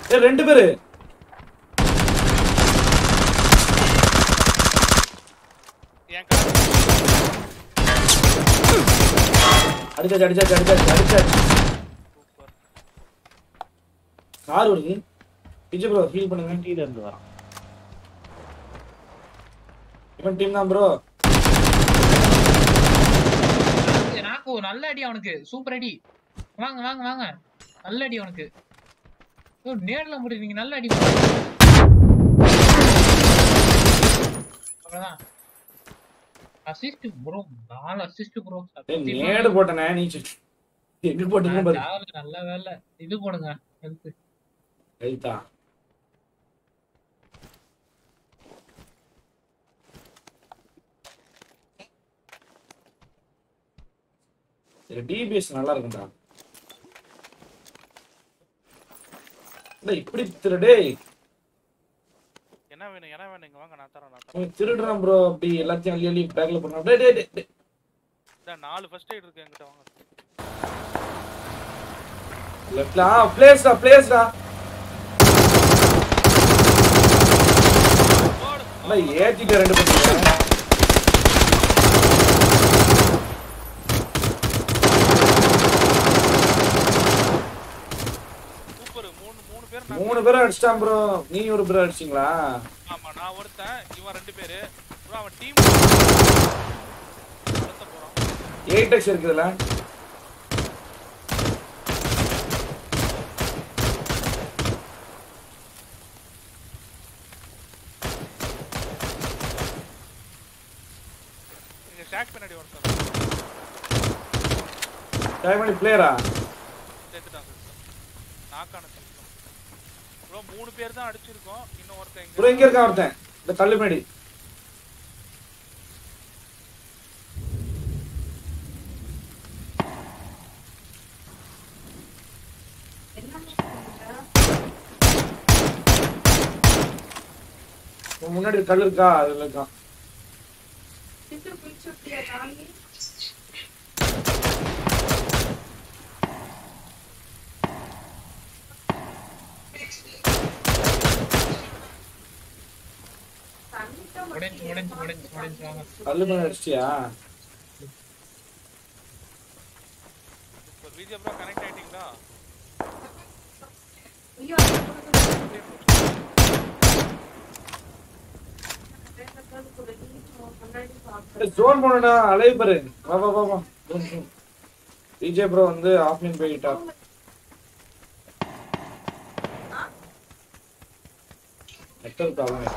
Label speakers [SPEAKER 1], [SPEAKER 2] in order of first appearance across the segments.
[SPEAKER 1] ஏய் ரெண்டு பேரு
[SPEAKER 2] என் கார்
[SPEAKER 1] அடிச்சாச்சு அடிச்சாச்சு அடிச்சாச்சு அடிச்சாச்சு
[SPEAKER 2] சூப்பர்
[SPEAKER 1] கார் வருது விஜய் ப்ரோ ஃபீல் பண்ணுங்க
[SPEAKER 3] கீழ இருந்து வரான்
[SPEAKER 1] இவன் டீம் தான் ப்ரோ
[SPEAKER 4] நாக்கு நல்ல அடி அவனுக்கு சூப்பர் அடி வாங்க வாங்க வாங்க நல்ல அடி அவனுக்கு ஓ நேர்ல முடிவீங்க நல்ல அடி அவ்வளவுதான் அசிஸ்ட் ப்ரோ நாலு அசிஸ்ட் ப்ரோ
[SPEAKER 1] ஏய் நேடு போட்டனே நீ சி- எங்க போட்டுருக்கோம் பாரு
[SPEAKER 4] நல்ல வேலை இது போடுங்க ஹெல்த்
[SPEAKER 1] ரைட்டா டிபிஎஸ் நல்லா இருக்கும்டா இல்ல இப்படி திருடே
[SPEAKER 2] என்ன வேணும் என்ன வேணும் இங்க வாங்க நான் தரேன் நான் தரேன்
[SPEAKER 1] அவன் திருடுறான் ப்ரோ அப்படி எல்லாத்தையும் அள்ளி அள்ளி பேக்ல போடுறான் டேய் டேய் டேய், டேய்
[SPEAKER 2] இந்த நாலு ஃபர்ஸ்ட் எய்ட் இருக்கு என்கிட்ட வாங்க
[SPEAKER 1] லெஃப்ட்ல ஆ பிளேஸ்டா பிளேஸ்டா
[SPEAKER 2] போடு
[SPEAKER 1] அண்ணா ஏத்திட்ட ரெண்டு பசங்க
[SPEAKER 2] சூப்பர் மூணு மூணு பேர் நான்
[SPEAKER 1] மூணு பேரும் அடிச்சிட்டான் ப்ரோ நீ ஒரு பேர் அடிச்சிங்களா
[SPEAKER 2] ஆமா நான் ஒருத்தன் இவன் ரெண்டு பேரு bro அவன் டீம் நடத்த போறான்
[SPEAKER 1] எயிட் எக்ஸ் இருக்குதுல்ல
[SPEAKER 2] இங்க ஷாக் பின்னாடி ஒருத்தர்
[SPEAKER 1] டைமணி பிளேயரா
[SPEAKER 2] செத்துட்டான் செத்துட்டான் நாக்கான செத்துட்டான் ப்ரோ மூணு பேர் தான் அடிச்சிருக்கோம் இன்னும் ஒருத்தன்
[SPEAKER 1] ப்ரோ இங்க இருக்கான் ஒருத்தன் இந்த கல்லு மேடி உன் முன்னாடி ஒரு கல் இருக்கா அதுல இருக்கான்
[SPEAKER 4] முடிஞ்சு முடிஞ்சு முடிஞ்சு முடிஞ்சு வாங்க
[SPEAKER 1] கல்லு மேல அடிச்சிட்டியா
[SPEAKER 2] இப்போ விஜய் ப்ரோ கனெக்ட் ஆயிட்டீங்களா
[SPEAKER 1] ஜோன் போனடா அலைவு பாரு வா வா வா வா விஜய் ப்ரோ வந்து ஆஃப்லைன் போய்கிட்டா நெட்வொர்க் ப்ராப்ளம்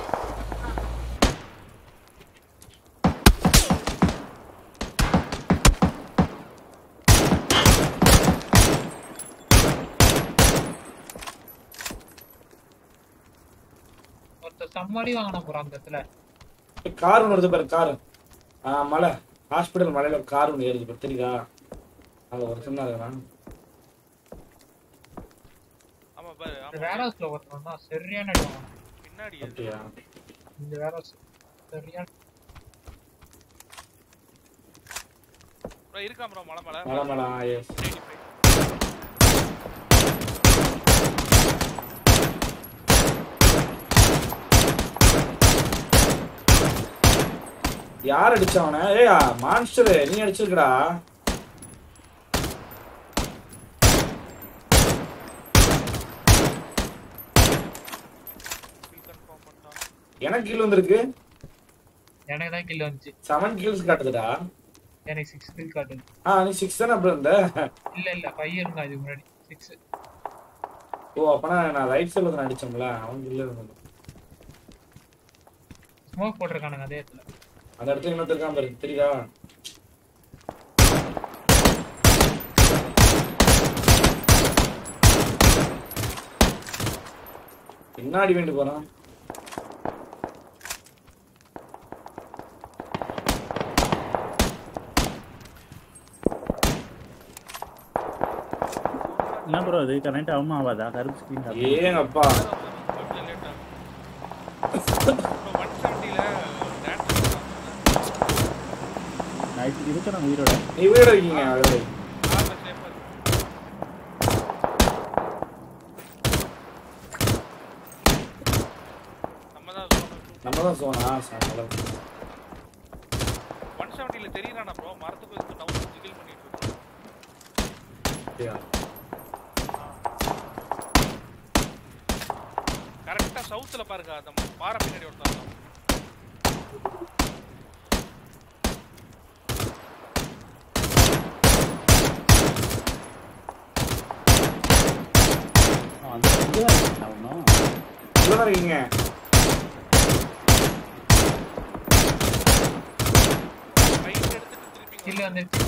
[SPEAKER 4] ஒருத்தர் சம்மாடி வாங்கின போறான் அந்த இடத்துல
[SPEAKER 1] கார் ஒன்று வருது பாரு கார் ஆ மலை ஹாஸ்பிட்டல் மலையில ஒரு கார் ஒன்று ஏறுது பாரு தெரியுதா அங்க ஒருத்தன் தான் இருக்கிறான்
[SPEAKER 2] ஆமா பாரு
[SPEAKER 4] இந்த
[SPEAKER 2] ஆமா
[SPEAKER 4] வேர் ஹவுஸ்ல ஒருத்தன் தான் சரியான அடி வாங்கினான்.
[SPEAKER 2] பின்னாடி அது.
[SPEAKER 1] அப்படியா
[SPEAKER 4] இந்த வேர் ஹவுஸ் சரியான
[SPEAKER 2] ப்ரோ இருக்கான் ப்ரோ மலை மலை
[SPEAKER 1] மலை மலை எஸ்
[SPEAKER 2] 85.
[SPEAKER 1] யார் அடிச்சவன ஏய் மான்ஸ்டர் நீ அடிச்சிருக்கடா
[SPEAKER 2] Kill confirm பண்ணிட்டான்.
[SPEAKER 1] எனக்கு கில் வந்திருக்கு
[SPEAKER 4] எனக்கு தான் கில் வந்துச்சு
[SPEAKER 1] செவன் கில்ஸ் காட்டுதுடா
[SPEAKER 4] எனக்கு சிக்ஸ் கில் காட்டுது
[SPEAKER 1] ஆ நீ சிக்ஸ் தானே அப்புறம் இருந்த
[SPEAKER 4] இல்ல இல்ல ஃபைவ் இருந்தா இதுக்கு முன்னாடி சிக்ஸ்
[SPEAKER 1] ஓ அப்பனா நான் ரைட் சைடுல தான் அடிச்சோம்ல அவன் கில்ல இருந்தது
[SPEAKER 4] ஸ்மோக் போட்டிருக்கானுங்க அதே இடத்துல
[SPEAKER 1] அந்த இடத்துல இன்னொருத்தர் இருக்கான் பாரு தெரியுதா பின்னாடி வேண்டி போறான்
[SPEAKER 3] என்ன ப்ரோ அது கனெக்ட் ஆகுமா ஆகாதா கருப்பு ஸ்க்ரீன்
[SPEAKER 1] ஏங்கப்பா
[SPEAKER 2] கொஞ்சம் லேட் ஆகும் ப்ரோ 170 ல டான்ஸ்
[SPEAKER 3] நைட் இருக்கிறேன் உயிரோட
[SPEAKER 1] நீ வீடு இருக்கீங்க அதுல.
[SPEAKER 2] கார்ல சேஃபா இருக்கு
[SPEAKER 1] நம்ம தான் சோனா சார்
[SPEAKER 2] ஒன் செவன்ட்டில தெரியறானா ப்ரோ மரத்துக்கு வந்து நவுந்து ஜிகில் பண்ணிட்டு இருக்கோம்
[SPEAKER 1] அப்படியா
[SPEAKER 2] கரெக்டா சவுத்துல பாருங்க அந்த பாறை பின்னாடி ஒருத்தன்
[SPEAKER 3] அந்த இதுதான் இருக்கு அவனும்
[SPEAKER 1] உள்ளதான் இருக்கீங்க
[SPEAKER 2] ரைட் எடுத்துட்டு திருப்பி
[SPEAKER 4] கில்லு வந்துருச்சு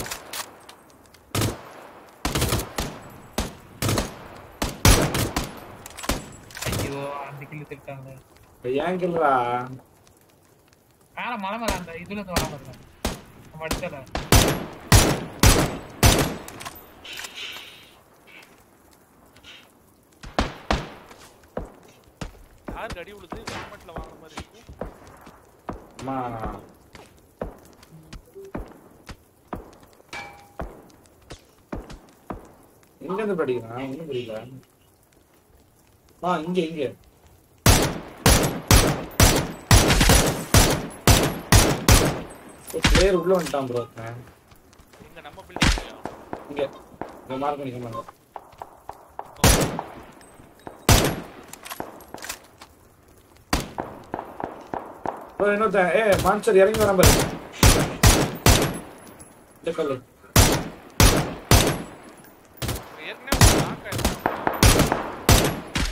[SPEAKER 4] ஐயோ அந்த கில்லு திட்டாங்க
[SPEAKER 1] ஏன் கில்லா
[SPEAKER 4] மேல மலை மேல அந்த இதுல இருந்து வராம இருக்கான் நம்ம அடிச்சல
[SPEAKER 2] யாருக்கு அடி விழுது கவர்மெண்ட்ல வாங்குற மாதிரி இருக்கு
[SPEAKER 1] அம்மா எங்க இருந்து படிக்கிறான் ஒன்றும் புரியல ஆ இங்க இங்க பிளேயர் உள்ள வந்துட்டான் ப்ரோ
[SPEAKER 2] இங்க நம்ம பில்டிங்
[SPEAKER 1] இங்க இங்க மார்க் பண்ணிக்க மாட்டோம் ப்ரோ இன்னொருத்தன் ஏ மான்சர் இறங்கி வரான் பாரு இந்த கல்லு
[SPEAKER 2] ஏற்கனவே நாக் ஆயிடுச்சு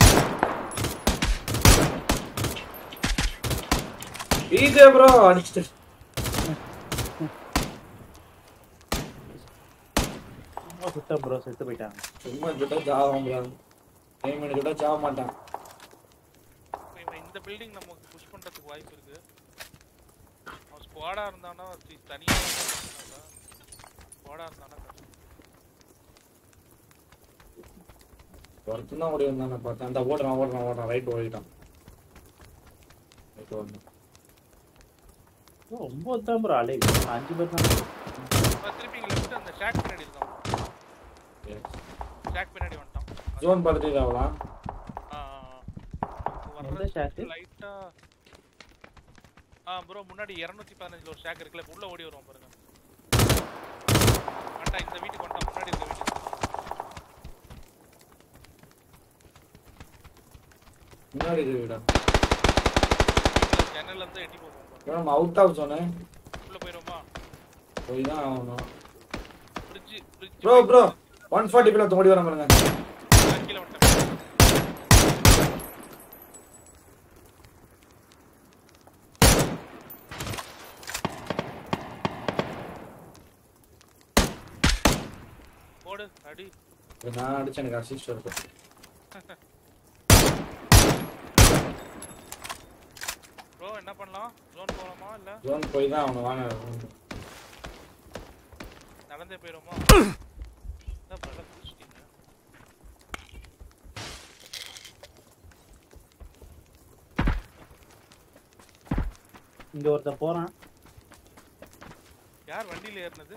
[SPEAKER 1] ஈஜே ப்ரோ அடிச்சிட்டு
[SPEAKER 3] சும்மா சுத்தம் ப்ரோ செத்து போயிட்டாங்க
[SPEAKER 1] சும்மா கிட்ட ஜாவான் ப்ரோ டைம் கிட்ட ஜாவ மாட்டான்
[SPEAKER 2] இப்ப இவன் இந்த பில்டிங் நமக்கு புஷ் பண்றதுக்கு வாய்ப்பு இருக்கு அவன் ஸ்குவாடா இருந்தானா தி- தனியா ஸ்குவாடா இருந்தானா கஷ்டம்.
[SPEAKER 1] ஒருத்தன் தான் ஓடி வந்தான் நான் பார்த்தேன் அந்த ஓடுறான் ஓடுறான் ஓடுறான் ரைட் ஓடிட்டான் ரைட் ஓடுறான்
[SPEAKER 3] ப்ரோ ஒன்பது தான் ப்ரோ அலை அஞ்சு பேர் தான்
[SPEAKER 2] அவன் திருப்பி இங்க லெஃப்ட் அந்த ஷாக் பின்னாடி இருக்கான் ஷாக் பின்னாடி வந்துட்டான்
[SPEAKER 1] ஜோன் பார்த்துட்டு ஆகலாம்
[SPEAKER 2] ஆ, ஆ, ஆ.
[SPEAKER 3] எந்த
[SPEAKER 2] வர்றது
[SPEAKER 3] shack?
[SPEAKER 2] லைட்டா ஆ ப்ரோ முன்னாடி 215 ஒரு ஷாக் இருக்குல்ல இப்ப உள்ள ஓடி வருவான் பாருங்க வந்துட்டான் இந்த வீட்டுக்கு வந்துட்டான் முன்னாடி இருக்க வீட்டுக்கு
[SPEAKER 1] முன்னாடி இருக்கு வீடா
[SPEAKER 2] ஜன்னல்ல இருந்து எட்டி போவோம் பாருங்க.
[SPEAKER 1] நம்ம அவுட் ஆஃப் சொன்னேன்
[SPEAKER 2] உள்ள போயிருவோமா
[SPEAKER 1] போய் தான் ஆகணும்
[SPEAKER 2] bridge bridge
[SPEAKER 1] bro bro one forty பிள்ளை ஓடி வர பாருங்க
[SPEAKER 2] கீழே வந்துட்டேன் போடு அடி
[SPEAKER 1] நான் அடிச்சு எனக்கு அசிஸ்ட் இருக்கு
[SPEAKER 2] ப்ரோ என்ன பண்ணலாம் ஜோன் போகலாமா இல்ல
[SPEAKER 1] ஜோன் போய் தான் அவனை வாங்க
[SPEAKER 2] நடந்தே போயிருவோமா என்ன பண்ணல குடிச்சிட்டீங்க
[SPEAKER 3] இங்க ஒருத்தன் போறான்
[SPEAKER 2] யார் வண்டியில ஏறினது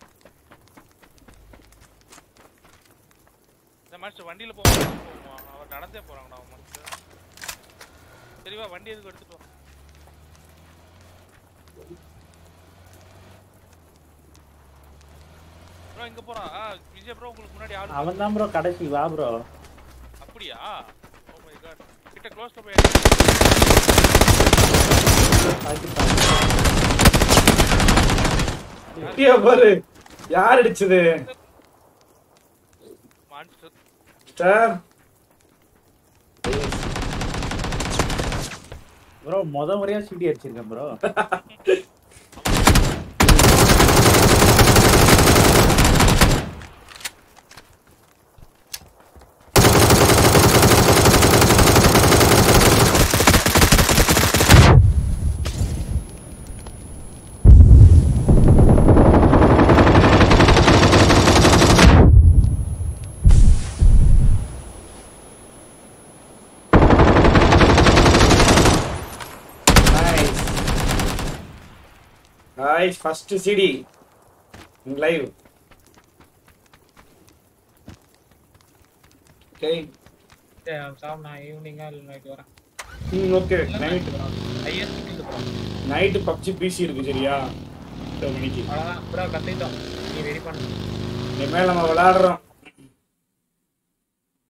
[SPEAKER 2] இந்த மாஸ்டர் வண்டியில போவோமா போவோமா அவர் நடந்தே போறாங்கடா அவன் மாஸ்டர் சரிவா வண்டி எதுக்கு எடுத்துட்டு வா ப்ரோ இங்க போறான் ஆ, விஜய் ப்ரோ உங்களுக்கு முன்னாடி ஆளு
[SPEAKER 3] அவன் தான் ப்ரோ கடைசி வா ப்ரோ
[SPEAKER 2] அப்படியா ஓ மை காட் கிட்ட க்ளோஸ்ல போய்
[SPEAKER 1] குட்டியா பாரு யார் அடிச்சது
[SPEAKER 2] மான்ஸ்டர்
[SPEAKER 1] சார்
[SPEAKER 3] ப்ரோ முத முறையா சிடி அடிச்சிருக்கேன் bro
[SPEAKER 1] nice nice first CD live okay
[SPEAKER 4] சாப்பிடு நான் ஈவினிங்கா இல்லை நைட்டு வரேன்
[SPEAKER 1] ம் okay night
[SPEAKER 4] highest kill bro
[SPEAKER 1] night PUBG PC இருக்கு சரியா எட்டு மணிக்கு
[SPEAKER 4] அவ்வளோதான் ப்ரோ கற்றுக்கிட்டோம் நீ ரெடி பண்ணு
[SPEAKER 1] இனிமேல் நம்ம விளையாடுறோம்